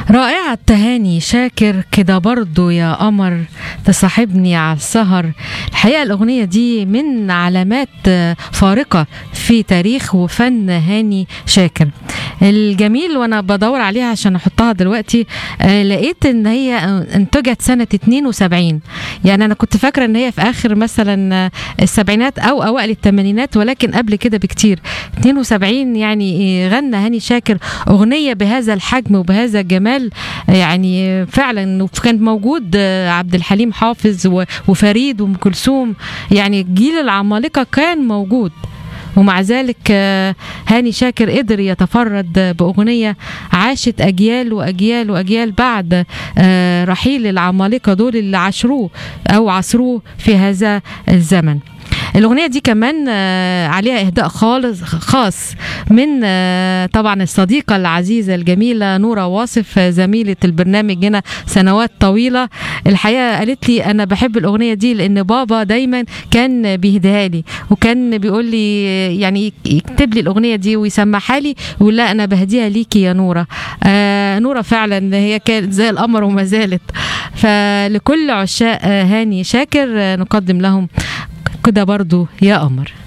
رائعة تهاني شاكر كده برضو يا قمر تصاحبني على السهر الحقيقة الأغنية دي من علامات فارقة في تاريخ وفن هاني شاكر الجميل وانا بدور عليها عشان احطها دلوقتي آه لقيت ان هي انتجت سنة 72 يعني انا كنت فاكرة ان هي في اخر مثلا السبعينات او اوائل الثمانينات ولكن قبل كده بكتير 72 يعني غنى هاني شاكر اغنية بهذا الحجم وبهذا الجمال يعني فعلا وكان موجود عبد الحليم حافظ وفريد وام كلثوم يعني جيل العمالقة كان موجود ومع ذلك هاني شاكر قدر يتفرد بأغنية عاشت أجيال وأجيال وأجيال بعد رحيل العمالقة دول اللي عاشروه أو عصروه في هذا الزمن الأغنية دي كمان عليها إهداء خالص خاص من طبعا الصديقة العزيزة الجميلة نورة واصف زميلة البرنامج هنا سنوات طويلة الحقيقة قالت لي أنا بحب الأغنية دي لأن بابا دايما كان بيهديها لي وكان بيقول لي يعني يكتب لي الأغنية دي ويسمعها لي ويقول لا أنا بهديها ليكي يا نورة آه نورة فعلا هي كانت زي القمر وما زالت فلكل عشاق هاني شاكر نقدم لهم كده برضو يا قمر